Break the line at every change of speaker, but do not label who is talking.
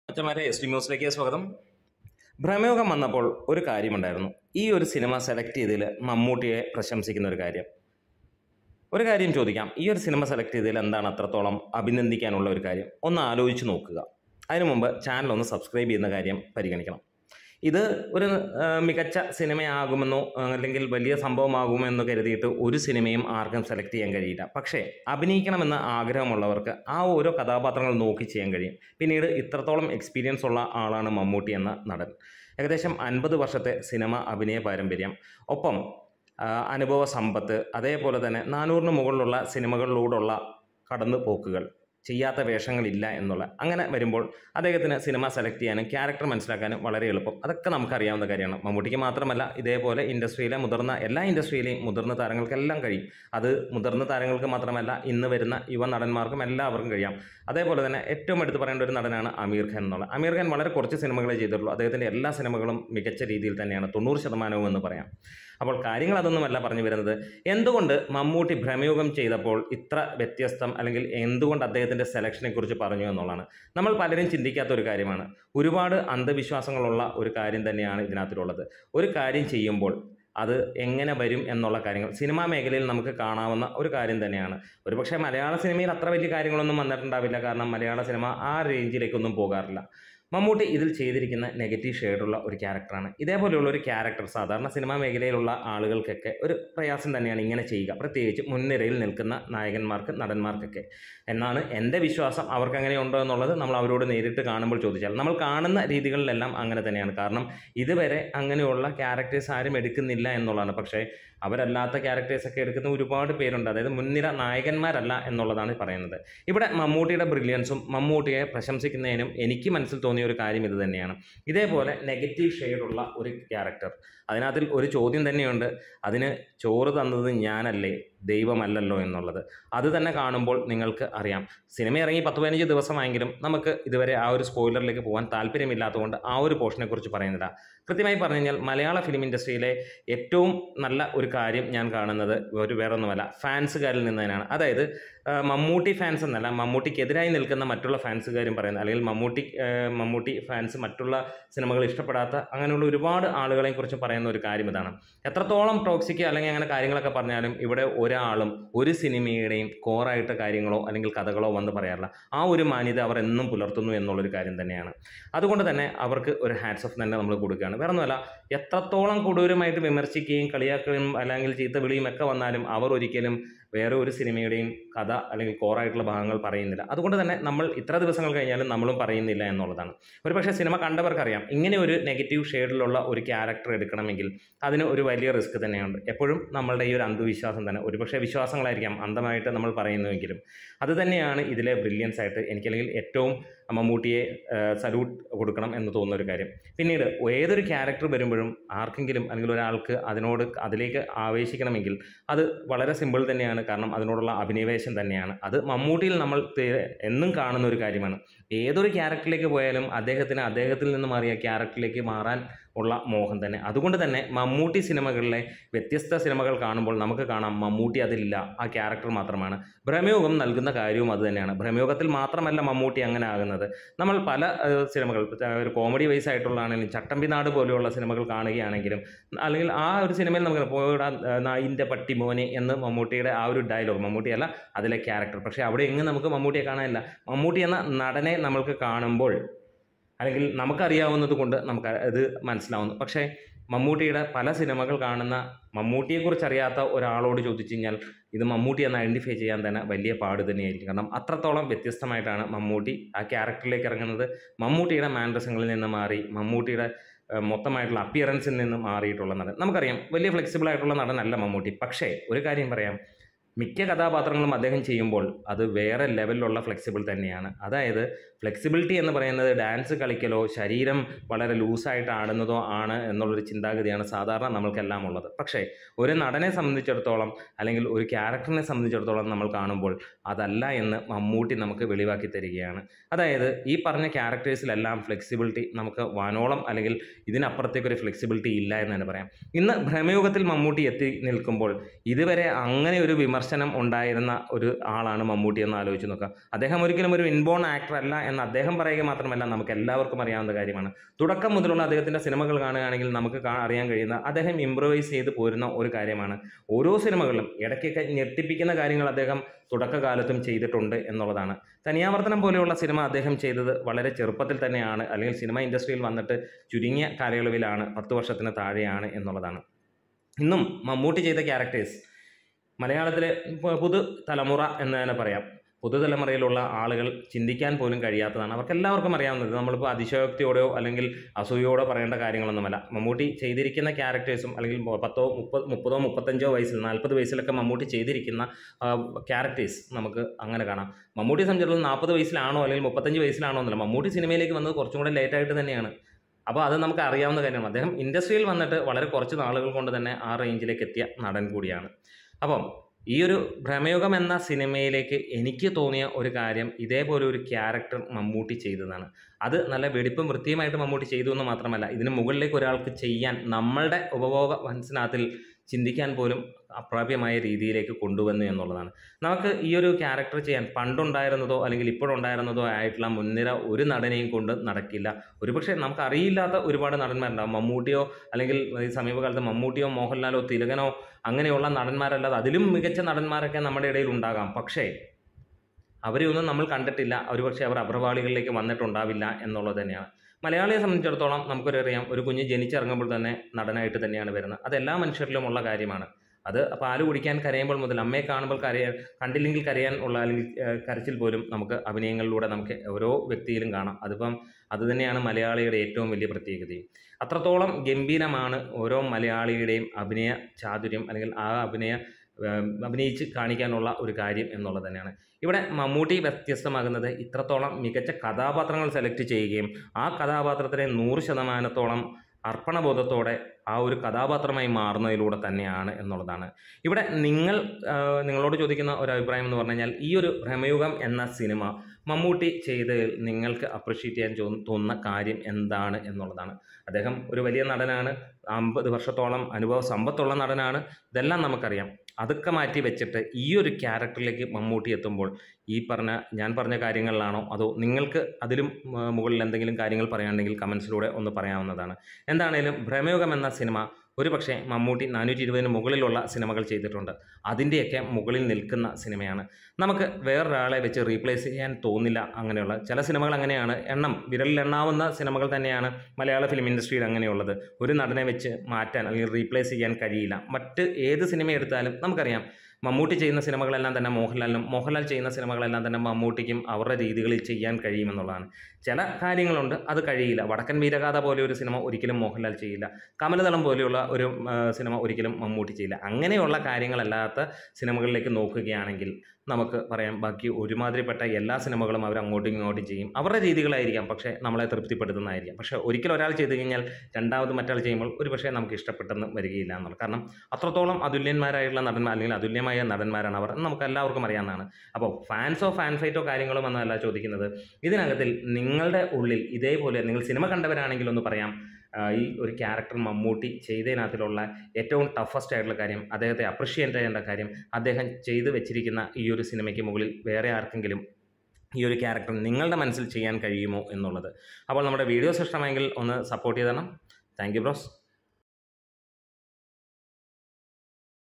അച്ഛന്മാരെ S T ന്യൂസിലേക്ക് സ്വാഗതം ഭ്രമയോഗം വന്നപ്പോൾ ഒരു കാര്യമുണ്ടായിരുന്നു ഈ ഒരു സിനിമ സെലക്ട് ചെയ്തതിൽ മമ്മൂട്ടിയെ പ്രശംസിക്കുന്ന ഒരു കാര്യം ഒരു കാര്യം ചോദിക്കാം ഈ ഒരു സിനിമ സെലക്ട് ചെയ്തതിൽ എന്താണ് അത്രത്തോളം അഭിനന്ദിക്കാനുള്ള ഒരു കാര്യം ഒന്ന് ആലോചിച്ച് നോക്കുക അതിനു മുമ്പ് ചാനൽ ഒന്ന് സബ്സ്ക്രൈബ് ചെയ്യുന്ന കാര്യം പരിഗണിക്കണം ഇത് ഒരു ആ, മികച്ച സിനിമയാകുമെന്നോ ആ, അല്ലെങ്കിൽ വലിയ സംഭവമാകുമെന്നോ കരുതിയിട്ട് ഒരു സിനിമയും ആർക്കും സെലക്ട് ചെയ്യാൻ കഴിയില്ല പക്ഷേ അഭിനയിക്കണമെന്ന് ആഗ്രഹമുള്ളവർക്ക് ആ ഓരോ കഥാപാത്രങ്ങൾ നോക്കി ചെയ്യാൻ കഴിയും പിന്നീട് ഇത്രത്തോളം എക്സ്പീരിയൻസ് ഉള്ള ആളാണ് മമ്മൂട്ടി എന്ന നടൻ ഏകദേശം അൻപത് വർഷത്തെ സിനിമ അഭിനയ പാരമ്പര്യം ഒപ്പം ആ, അനുഭവ സമ്പത്ത് അതേപോലെ തന്നെ നാനൂറിന് മുകളിലുള്ള സിനിമകളിലൂടെയുള്ള കടന്നു പോക്കുകൾ ചെയ്യാത്ത വേഷങ്ങളില്ല എന്നുള്ള അങ്ങനെ വരുമ്പോൾ അദ്ദേഹത്തിന് സിനിമ സെലക്ട് ചെയ്യാനും ക്യാരക്ടർ മനസ്സിലാക്കാനും വളരെ എളുപ്പം അതൊക്കെ നമുക്കറിയാവുന്ന കാര്യമാണ് മമ്മൂട്ടിക്ക് മാത്രമല്ല ഇതേപോലെ ഇൻഡസ്ട്രിയിലെ മുതിർന്ന എല്ലാ ഇൻഡസ്ട്രിയിലെയും മുതിർന്ന താരങ്ങൾക്കെല്ലാം കഴിയും അത് മുതിർന്ന താരങ്ങൾക്ക് മാത്രമല്ല ഇന്ന് വരുന്ന യുവ നടന്മാർക്കും എല്ലാവർക്കും കഴിയാം അതേപോലെ തന്നെ ഏറ്റവും എടുത്ത് പറയേണ്ട ഒരു നടനാണ് അമീർ ഖാൻ എന്നുള്ളത് അമീർ ഖാൻ വളരെ കുറച്ച് സിനിമകളെ ചെയ്തിട്ടുള്ളൂ അദ്ദേഹത്തിൻ്റെ എല്ലാ സിനിമകളും മികച്ച രീതിയിൽ തന്നെയാണ് തൊണ്ണൂറ് ശതമാനവും എന്ന് പറയാം അപ്പോൾ കാര്യങ്ങൾ അതൊന്നുമല്ല പറഞ്ഞു വരുന്നത് എന്തുകൊണ്ട് മമ്മൂട്ടി ഭ്രമയുഗം ചെയ്തപ്പോൾ ഇത്ര വ്യത്യസ്തം അല്ലെങ്കിൽ എന്തുകൊണ്ട് അദ്ദേഹത്തിൻ്റെ സെലക്ഷനെ കുറിച്ച് പറഞ്ഞു എന്നുള്ളതാണ് നമ്മൾ പലരും ചിന്തിക്കാത്ത ഒരു കാര്യമാണ് ഒരുപാട് അന്ധവിശ്വാസങ്ങളുള്ള ഒരു കാര്യം തന്നെയാണ് ഇതിനകത്തിലുള്ളത് ഒരു കാര്യം ചെയ്യുമ്പോൾ അത് എങ്ങനെ വരും എന്നുള്ള കാര്യങ്ങൾ സിനിമാ മേഖലയിൽ നമുക്ക് കാണാവുന്ന ഒരു കാര്യം തന്നെയാണ് ഒരുപക്ഷെ മലയാള സിനിമയിൽ അത്ര വലിയ കാര്യങ്ങളൊന്നും വന്നിട്ടുണ്ടാവില്ല കാരണം മലയാള സിനിമ ആ റേഞ്ചിലേക്കൊന്നും പോകാറില്ല മമ്മൂട്ടി ഇതിൽ ചെയ്തിരിക്കുന്ന നെഗറ്റീവ് ഷെയ്ഡുള്ള ഒരു ക്യാരക്ടറാണ് ഇതേപോലെയുള്ള ഒരു ക്യാരക്ടർ സാധാരണ സിനിമാ മേഖലയിലുള്ള ആളുകൾക്കൊക്കെ ഒരു പ്രയാസം തന്നെയാണ് ഇങ്ങനെ ചെയ്യുക പ്രത്യേകിച്ച് മുൻനിരയിൽ നിൽക്കുന്ന നായകന്മാർക്ക് നടന്മാർക്കൊക്കെ എന്നാണ് എൻ്റെ വിശ്വാസം അവർക്ക് അങ്ങനെ ഉണ്ടോ എന്നുള്ളത് നമ്മൾ അവരോട് നേരിട്ട് കാണുമ്പോൾ ചോദിച്ചാൽ നമ്മൾ കാണുന്ന രീതികളിലെല്ലാം അങ്ങനെ തന്നെയാണ് കാരണം ഇതുവരെ അങ്ങനെയുള്ള ക്യാരക്ടേഴ്സ് ആരും എടുക്കുന്നില്ല എന്നുള്ളതാണ് പക്ഷേ അവരല്ലാത്ത ക്യാരക്ടേഴ്സൊക്കെ എടുക്കുന്ന ഒരുപാട് പേരുണ്ട് അതായത് മുൻനിര നായകന്മാരല്ല എന്നുള്ളതാണ് പറയുന്നത് ഇവിടെ മമ്മൂട്ടിയുടെ ബ്രില്യൻസും മമ്മൂട്ടിയെ പ്രശംസിക്കുന്നതിനും എനിക്ക് മനസ്സിൽ തോന്നിയ ഒരു കാര്യം ഇത് തന്നെയാണ് ഇതേപോലെ നെഗറ്റീവ് ഷെയ്ഡുള്ള ഒരു ക്യാരക്ടർ അതിനകത്തിൽ ഒരു ചോദ്യം തന്നെയുണ്ട് അതിന് ചോറ് തന്നത് ഞാനല്ലേ ദൈവമല്ലല്ലോ എന്നുള്ളത് അത് തന്നെ കാണുമ്പോൾ നിങ്ങൾക്ക് അറിയാം സിനിമ ഇറങ്ങി പത്ത് പതിനഞ്ച് ദിവസമായെങ്കിലും നമുക്ക് ഇതുവരെ ആ ഒരു സ്പോയിലറിലേക്ക് പോകാൻ താല്പര്യമില്ലാത്തതുകൊണ്ട് ആ ഒരു പോർഷനെ കുറിച്ച് പറയുന്നില്ല കൃത്യമായി പറഞ്ഞു കഴിഞ്ഞാൽ മലയാള ഫിലിം ഇൻഡസ്ട്രിയിലെ ഏറ്റവും നല്ല ഒരു കാര്യം ഞാൻ കാണുന്നത് ഒരു വേറൊന്നുമല്ല ഫാൻസുകാരിൽ നിന്ന് തന്നെയാണ് അതായത് ആ, മമ്മൂട്ടി ഫാൻസ് എന്നല്ല മമ്മൂട്ടിക്കെതിരായി നിൽക്കുന്ന മറ്റുള്ള ഫാൻസുകാരും പറയുന്നത് അല്ലെങ്കിൽ മമ്മൂട്ടി ആ, മമ്മൂട്ടി ഫാൻസ് മറ്റുള്ള സിനിമകൾ ഇഷ്ടപ്പെടാത്ത അങ്ങനെയുള്ള ഒരുപാട് ആളുകളെയും കുറിച്ച് പറയുന്ന ഒരു കാര്യം ഇതാണ് എത്രത്തോളം ടോക്സിക് അല്ലെങ്കിൽ അങ്ങനെ കാര്യങ്ങളൊക്കെ പറഞ്ഞാലും ഇവിടെ ഒരാളും ഒരു സിനിമയുടെയും കോറായിട്ട് കാര്യങ്ങളോ അല്ലെങ്കിൽ കഥകളോ വന്ന് പറയാറില്ല ആ ഒരു മാന്യത അവർ എന്നും പുലർത്തുന്നു എന്നുള്ളൊരു കാര്യം തന്നെയാണ് അതുകൊണ്ട് തന്നെ അവർക്ക് ഒരു ഹാറ്റ്സ് ഓഫ് തന്നെ നമ്മൾ കൊടുക്കുകയാണ് വേറെ ഒന്നുമല്ല എത്രത്തോളം കൊടൂരമായിട്ട് വിമർശിക്കുകയും കളിയാക്കുകയും അല്ലെങ്കിൽ ചീത്ത വിളിയും ഒക്കെ വന്നാലും അവർ ഒരിക്കലും വേറെ ഒരു സിനിമയുടെയും കഥ അല്ലെങ്കിൽ കോറായിട്ടുള്ള ഭാഗങ്ങൾ പറയുന്നില്ല അതുകൊണ്ട് തന്നെ നമ്മൾ ഇത്ര ദിവസങ്ങൾ കഴിഞ്ഞാലും നമ്മളും പറയുന്നില്ല എന്നുള്ളതാണ് ഒരു പക്ഷേ സിനിമ കണ്ടവർക്കറിയാം ഇങ്ങനെ ഒരു നെഗറ്റീവ് ഷെയ്ഡിലുള്ള ഒരു ക്യാരക്ടർ എടുക്കണമെങ്കിൽ അതിന് ഒരു വലിയ റിസ്ക് തന്നെയുണ്ട് എപ്പോഴും നമ്മളുടെ ഈ ഒരു അന്ധവിശ്വാസം തന്നെ ഒരുപക്ഷെ വിശ്വാസങ്ങളായിരിക്കാം അന്ധമായിട്ട് നമ്മൾ പറയുന്നുവെങ്കിലും അത് തന്നെയാണ് ഇതിലെ ബ്രില്യൻസ് ആയിട്ട് എനിക്കല്ലെങ്കിൽ ഏറ്റവും മമ്മൂട്ടിയെ സല്യൂട്ട് കൊടുക്കണം എന്ന് തോന്നുന്ന ഒരു കാര്യം പിന്നീട് ഏതൊരു ക്യാരക്ടർ വരുമ്പോഴും ആർക്കെങ്കിലും അല്ലെങ്കിൽ ഒരാൾക്ക് അതിനോട് അതിലേക്ക് ആവേശിക്കണമെങ്കിൽ അത് വളരെ സിമ്പിൾ തന്നെയാണ് കാരണം അതിനോടുള്ള അഭിനിവേശം തന്നെയാണ് അത് മമ്മൂട്ടിയിൽ നമ്മൾ തേ- എന്നും കാണുന്ന ഒരു കാര്യമാണ് ഏതൊരു ക്യാരക്ടറിലേക്ക് പോയാലും അദ്ദേഹത്തിന് അദ്ദേഹത്തിൽ നിന്ന് മാറിയ ക്യാരക്ടറിലേക്ക് മാറാൻ ഉള്ള മോഹം തന്നെ അതുകൊണ്ട് തന്നെ മമ്മൂട്ടി സിനിമകളിലെ വ്യത്യസ്ത സിനിമകൾ കാണുമ്പോൾ നമുക്ക് കാണാം മമ്മൂട്ടി അതിലില്ല ആ ക്യാരക്ടർ മാത്രമാണ് ഭ്രമയോഗം നൽകുന്ന കാര്യവും അത് തന്നെയാണ് ഭ്രമയോഗത്തിൽ മാത്രമല്ല മമ്മൂട്ടി അങ്ങനെ ആകുന്നത് നമ്മൾ പല ഏഹ്, സിനിമകൾ ഏഹ്, ഒരു കോമഡി വൈസ് ആയിട്ടുള്ളതാണെങ്കിലും ചട്ടമ്പിനാട് പോലെയുള്ള സിനിമകൾ കാണുകയാണെങ്കിലും അല്ലെങ്കിൽ ആ ഒരു സിനിമയിൽ നമുക്ക് പോയിടാ നായിൻ്റെ പട്ടി മോനെ എന്ന് മമ്മൂട്ടിയുടെ ആ ഒരു ഡയലോഗ് മമ്മൂട്ടിയല്ല അതിലെ ക്യാരക്ടർ പക്ഷേ അവിടെ എങ്ങും നമുക്ക് മമ്മൂട്ടിയെ കാണാനില്ല മമ്മൂട്ടി എന്ന നടനെ നമ്മൾക്ക് കാണുമ്പോൾ അല്ലെങ്കിൽ നമുക്കറിയാവുന്നത് കൊണ്ട് നമുക്ക് ഇത് മനസ്സിലാവുന്നു പക്ഷേ മമ്മൂട്ടിയുടെ പല സിനിമകൾ കാണുന്ന മമ്മൂട്ടിയെക്കുറിച്ച് അറിയാത്ത ഒരാളോട് ചോദിച്ചു കഴിഞ്ഞാൽ ഇത് മമ്മൂട്ടി എന്ന് ഐഡൻറ്റിഫൈ ചെയ്യാൻ തന്നെ വലിയ പാട് തന്നെയായിരിക്കും കാരണം അത്രത്തോളം വ്യത്യസ്തമായിട്ടാണ് മമ്മൂട്ടി ആ ക്യാരക്ടറിലേക്ക് ഇറങ്ങുന്നത് മമ്മൂട്ടിയുടെ മാൻഡ്രസങ്ങളിൽ നിന്ന് മാറി മമ്മൂട്ടിയുടെ ഏഹ്, മൊത്തമായിട്ടുള്ള അപ്പിയറൻസിൽ നിന്ന് മാറിയിട്ടുള്ള നടൻ നമുക്കറിയാം വലിയ ഫ്ലെക്സിബിൾ ആയിട്ടുള്ള നടനല്ല മമ്മൂട്ടി പക്ഷേ ഒരു കാര്യം പറയാം മിക്ക കഥാപാത്രങ്ങളും അദ്ദേഹം ചെയ്യുമ്പോൾ അത് വേറെ ലെവലിലുള്ള ഫ്ലെക്സിബിൾ തന്നെയാണ് അതായത് ഫ്ലെക്സിബിലിറ്റി എന്ന് പറയുന്നത് ഡാൻസ് കളിക്കലോ ശരീരം വളരെ ലൂസായിട്ട് ആടുന്നതോ ആണ് എന്നുള്ളൊരു ചിന്താഗതിയാണ് സാധാരണ നമ്മൾക്കെല്ലാം ഉള്ളത് പക്ഷേ ഒരു നടനെ സംബന്ധിച്ചിടത്തോളം അല്ലെങ്കിൽ ഒരു ക്യാരക്ടറിനെ സംബന്ധിച്ചിടത്തോളം നമ്മൾ കാണുമ്പോൾ അതല്ല എന്ന് മമ്മൂട്ടി നമുക്ക് വെളിവാക്കി തരികയാണ് അതായത് ഈ പറഞ്ഞ ക്യാരക്ടേഴ്സിലെല്ലാം ഫ്ലെക്സിബിലിറ്റി നമുക്ക് വാനോളം അല്ലെങ്കിൽ ഇതിനപ്പുറത്തേക്ക് ഒരു ഫ്ലെക്സിബിലിറ്റി ഇല്ല എന്ന് തന്നെ പറയാം ഇന്ന് ഭ്രമയുഗത്തിൽ മമ്മൂട്ടി എത്തി നിൽക്കുമ്പോൾ ഇതുവരെ അങ്ങനെ ഒരു വിമർശനം വിമർശനം ഉണ്ടായിരുന്ന ഒരു ആളാണ് മമ്മൂട്ടി എന്ന് ആലോചിച്ച് നോക്കുക അദ്ദേഹം ഒരിക്കലും ഒരു ഇൻബോൺ ആക്ടർ അല്ല എന്ന് അദ്ദേഹം പറയുക മാത്രമല്ല നമുക്ക് എല്ലാവർക്കും അറിയാവുന്ന കാര്യമാണ് തുടക്കം മുതലുള്ള അദ്ദേഹത്തിൻ്റെ സിനിമകൾ കാണുകയാണെങ്കിൽ നമുക്ക് കാ- അറിയാൻ കഴിയുന്ന അദ്ദേഹം ഇംപ്രവൈസ് ചെയ്ത് പോരുന്ന ഒരു കാര്യമാണ് ഓരോ സിനിമകളിലും ഇടയ്ക്കൊക്കെ ഞെട്ടിപ്പിക്കുന്ന കാര്യങ്ങൾ അദ്ദേഹം തുടക്കകാലത്തും ചെയ്തിട്ടുണ്ട് എന്നുള്ളതാണ് തനിയാവർത്തനം പോലെയുള്ള സിനിമ അദ്ദേഹം ചെയ്തത് വളരെ ചെറുപ്പത്തിൽ തന്നെയാണ് അല്ലെങ്കിൽ സിനിമ ഇൻഡസ്ട്രിയിൽ വന്നിട്ട് ചുരുങ്ങിയ കാലയളവിലാണ് പത്ത് വർഷത്തിന് താഴെയാണ് എന്നുള്ളതാണ് ഇന്നും മമ്മൂട്ടി ചെയ്ത ക്യാരക്ടേഴ്സ് മലയാളത്തിലെ പു- പുതു തലമുറ എന്ന് തന്നെ പറയാം പുതുതലമുറയിലുള്ള ആളുകൾ ചിന്തിക്കാൻ പോലും കഴിയാത്തതാണ് അവർക്ക് എല്ലാവർക്കും അറിയാവുന്നത് നമ്മളിപ്പോൾ അതിശയോക്തിയോടെയോ അല്ലെങ്കിൽ അസൂയോടെ പറയേണ്ട കാര്യങ്ങളൊന്നുമല്ല മമ്മൂട്ടി ചെയ്തിരിക്കുന്ന ക്യാരക്ടേഴ്സും അല്ലെങ്കിൽ പത്തോ മുപ്പത് മുപ്പതോ മുപ്പത്തഞ്ചോ വയസ്സിൽ നാൽപ്പത് വയസ്സിലൊക്കെ മമ്മൂട്ടി ചെയ്തിരിക്കുന്ന ക്യാരക്ടേഴ്സ് നമുക്ക് അങ്ങനെ കാണാം മമ്മൂട്ടി സംബന്ധിച്ചിടത്തോളം നാൽപ്പത് വയസ്സിലാണോ അല്ലെങ്കിൽ മുപ്പത്തഞ്ച് വയസ്സിലാണോ എന്നല്ല മമ്മൂട്ടി സിനിമയിലേക്ക് വന്നത് കുറച്ചും കൂടെ ലേറ്റായിട്ട് തന്നെയാണ് അപ്പോൾ അത് നമുക്ക് അറിയാവുന്ന കാര്യമാണ് അദ്ദേഹം ഇൻഡസ്ട്രിയിൽ വന്നിട്ട് വളരെ കുറച്ച് നാളുകൾ കൊണ്ട് തന്നെ ആ റേഞ്ചിലേക്ക് എത്തിയ നടൻ കൂടിയാണ് അപ്പം ഈ ഒരു ഭ്രമയുഗം എന്ന സിനിമയിലേക്ക് എനിക്ക് തോന്നിയ ഒരു കാര്യം ഇതേപോലെ ഒരു ക്യാരക്ടർ മമ്മൂട്ടി ചെയ്തതാണ് അത് നല്ല വെടിപ്പും വൃത്തിയുമായിട്ട് മമ്മൂട്ടി ചെയ്തു എന്ന് മാത്രമല്ല ഇതിന് മുകളിലേക്ക് ഒരാൾക്ക് ചെയ്യാൻ നമ്മളുടെ ഉപഭോഗ മനസ്സിനകത്തിൽ ചിന്തിക്കാൻ പോലും അപ്രാപ്യമായ രീതിയിലേക്ക് കൊണ്ടുവന്നു എന്നുള്ളതാണ് നമുക്ക് ഈ ഒരു ക്യാരക്ടർ ചെയ്യാൻ പണ്ടുണ്ടായിരുന്നതോ അല്ലെങ്കിൽ ഇപ്പോഴുണ്ടായിരുന്നതോ ആയിട്ടുള്ള മുൻനിര ഒരു നടനെയും കൊണ്ട് നടക്കില്ല ഒരുപക്ഷെ നമുക്ക് അറിയില്ലാത്ത ഒരുപാട് നടന്മാരുണ്ടാവും മമ്മൂട്ടിയോ അല്ലെങ്കിൽ ഈ സമീപകാലത്ത് മമ്മൂട്ടിയോ മോഹൻലാലോ തിലകനോ അങ്ങനെയുള്ള നടന്മാരല്ലാതെ അതിലും മികച്ച നടന്മാരൊക്കെ നമ്മുടെ ഇടയിൽ ഉണ്ടാകാം പക്ഷേ അവരെയൊന്നും നമ്മൾ കണ്ടിട്ടില്ല ഒരുപക്ഷെ അവർ അഭ്രപാളികളിലേക്ക് വന്നിട്ടുണ്ടാവില്ല എന്നുള്ളത് തന്നെയാണ് മലയാളിയെ സംബന്ധിച്ചിടത്തോളം നമുക്കൊരറിയാം ഒരു കുഞ്ഞ് ജനിച്ചിറങ്ങുമ്പോൾ തന്നെ നടനായിട്ട് തന്നെയാണ് വരുന്നത് അത് എല്ലാ മനുഷ്യരിലുമുള്ള കാര്യമാണ് അത് പാല് കുടിക്കാൻ കരയുമ്പോൾ മുതൽ അമ്മയെ കാണുമ്പോൾ കരയാൻ കണ്ടില്ലെങ്കിൽ കരയാൻ ഉള്ള അല്ലെങ്കിൽ ഏഹ്, കരച്ചിൽ പോലും നമുക്ക് അഭിനയങ്ങളിലൂടെ നമുക്ക് ഓരോ വ്യക്തിയിലും കാണാം അതിപ്പം അതുതന്നെയാണ് മലയാളിയുടെ ഏറ്റവും വലിയ പ്രത്യേകതയും അത്രത്തോളം ഗംഭീരമാണ് ഓരോ മലയാളിയുടെയും അഭിനയ ചാതുര്യം അല്ലെങ്കിൽ ആ അഭിനയ ഏഹ്, അഭിനയിച്ച് കാണിക്കാനുള്ള ഒരു കാര്യം എന്നുള്ളത് തന്നെയാണ് ഇവിടെ മമ്മൂട്ടി വ്യത്യസ്തമാകുന്നത് ഇത്രത്തോളം മികച്ച കഥാപാത്രങ്ങൾ സെലക്ട് ചെയ്യുകയും ആ കഥാപാത്രത്തിനെ നൂറ് ശതമാനത്തോളം അർപ്പണബോധത്തോടെ ആ ഒരു കഥാപാത്രമായി മാറുന്നതിലൂടെ തന്നെയാണ് എന്നുള്ളതാണ് ഇവിടെ നിങ്ങൾ ആ, നിങ്ങളോട് ചോദിക്കുന്ന ഒരു അഭിപ്രായം എന്ന് പറഞ്ഞു കഴിഞ്ഞാൽ ഈ ഒരു ഭ്രമയുഗം എന്ന സിനിമ മമ്മൂട്ടി ചെയ്ത് നിങ്ങൾക്ക് അപ്രിഷ്യേറ്റ് ചെയ്യാൻ ചോ- തോന്നുന്ന കാര്യം എന്താണ് എന്നുള്ളതാണ് അദ്ദേഹം ഒരു വലിയ നടനാണ് അമ്പത് വർഷത്തോളം അനുഭവ സമ്പത്തുള്ള നടനാണ് ഇതെല്ലാം നമുക്കറിയാം അതൊക്കെ മാറ്റി വെച്ചിട്ട് ഈ ഒരു ക്യാരക്ടറിലേക്ക് മമ്മൂട്ടി എത്തുമ്പോൾ ഈ പറഞ്ഞ ഞാൻ പറഞ്ഞ കാര്യങ്ങളിലാണോ അതോ നിങ്ങൾക്ക് അതിലും ആ, മുകളിൽ എന്തെങ്കിലും കാര്യങ്ങൾ പറയാനുണ്ടെങ്കിൽ കമൻസിലൂടെ ഒന്ന് പറയാവുന്നതാണ് എന്താണേലും ഭ്രമയുഗം എന്ന സിനിമ ഒരു പക്ഷേ മമ്മൂട്ടി നാനൂറ്റി ഇരുപതിന് മുകളിലുള്ള സിനിമകൾ ചെയ്തിട്ടുണ്ട് അതിൻ്റെയൊക്കെ മുകളിൽ നിൽക്കുന്ന സിനിമയാണ് നമുക്ക് വേറൊരാളെ വെച്ച് റീപ്ലേസ് ചെയ്യാൻ തോന്നില്ല അങ്ങനെയുള്ള ചില സിനിമകൾ അങ്ങനെയാണ് എണ്ണം വിരലിൽ എണ്ണാവുന്ന സിനിമകൾ തന്നെയാണ് മലയാള ഫിലിം ഇൻഡസ്ട്രിയിൽ അങ്ങനെയുള്ളത് ഒരു നടനെ വെച്ച് മാറ്റാൻ അല്ലെങ്കിൽ റീപ്ലേസ് ചെയ്യാൻ കഴിയില്ല മറ്റ് ഏത് സിനിമ എടുത്താലും നമുക്കറിയാം മമ്മൂട്ടി ചെയ്യുന്ന സിനിമകളെല്ലാം തന്നെ മോഹൻലാലിനും മോഹൻലാൽ ചെയ്യുന്ന സിനിമകളെല്ലാം തന്നെ മമ്മൂട്ടിക്കും അവരുടെ രീതികളിൽ ചെയ്യാൻ കഴിയുമെന്നുള്ളതാണ് ചില കാര്യങ്ങളുണ്ട് അത് കഴിയില്ല വടക്കൻ വീരഗാഥ പോലെ ഒരു സിനിമ ഒരിക്കലും മോഹൻലാൽ ചെയ്യില്ല കമലദളം പോലെയുള്ള ഒരു ആ, സിനിമ ഒരിക്കലും മമ്മൂട്ടി ചെയ്യില്ല അങ്ങനെയുള്ള കാര്യങ്ങളല്ലാത്ത സിനിമകളിലേക്ക് നോക്കുകയാണെങ്കിൽ നമുക്ക് പറയാം ബാക്കി ഒരുമാതിരിപ്പെട്ട എല്ലാ സിനിമകളും അവർ അങ്ങോട്ടും ഇങ്ങോട്ടും ചെയ്യും അവരുടെ രീതികളായിരിക്കാം പക്ഷേ നമ്മളെ തൃപ്തിപ്പെടുത്തുന്നതായിരിക്കാം പക്ഷേ ഒരിക്കൽ ഒരാൾ ചെയ്തു കഴിഞ്ഞാൽ രണ്ടാമത് മറ്റാൾ ചെയ്യുമ്പോൾ ഒരു പക്ഷേ നമുക്ക് ഇഷ്ടപ്പെട്ടെന്ന് വരികയില്ല എന്നുള്ളത് കാരണം അത്രത്തോളം അതുല്യന്മാരായിട്ടുള്ള നടന്മാർ അല്ലെങ്കിൽ അതുല്യമായ നടന്മാരാണ് അവർ എന്ന് നമുക്ക് എല്ലാവർക്കും അറിയാവുന്നതാണ് അപ്പോൾ ഫാൻസോ ഫാൻ ഫൈറ്റോ കാര്യങ്ങളോ എന്നല്ല ചോദിക്കുന്നത് ഇതിനകത്തിൽ നിങ്ങളുടെ ഉള്ളിൽ ഇതേപോലെ നിങ്ങൾ സിനിമ കണ്ടവരാണെങ്കിൽ ഒന്ന് പറയാം ആ, ഈ ഒരു ക്യാരക്ടർ മമ്മൂട്ടി ചെയ്തതിനകത്തിലുള്ള ഏറ്റവും ടഫസ്റ്റ് ആയിട്ടുള്ള കാര്യം അദ്ദേഹത്തെ അപ്രിഷ്യേറ്റ് ചെയ്യേണ്ട കാര്യം അദ്ദേഹം ചെയ്തു വെച്ചിരിക്കുന്ന ഈ ഒരു സിനിമയ്ക്ക് മുകളിൽ വേറെ ആർക്കെങ്കിലും ഈ ഒരു ക്യാരക്ടർ നിങ്ങളുടെ മനസ്സിൽ ചെയ്യാൻ കഴിയുമോ എന്നുള്ളത് അപ്പോൾ നമ്മുടെ വീഡിയോസ് ഇഷ്ടമെങ്കിൽ ഒന്ന് സപ്പോർട്ട് ചെയ്തണം താങ്ക് യു ബ്രോസ്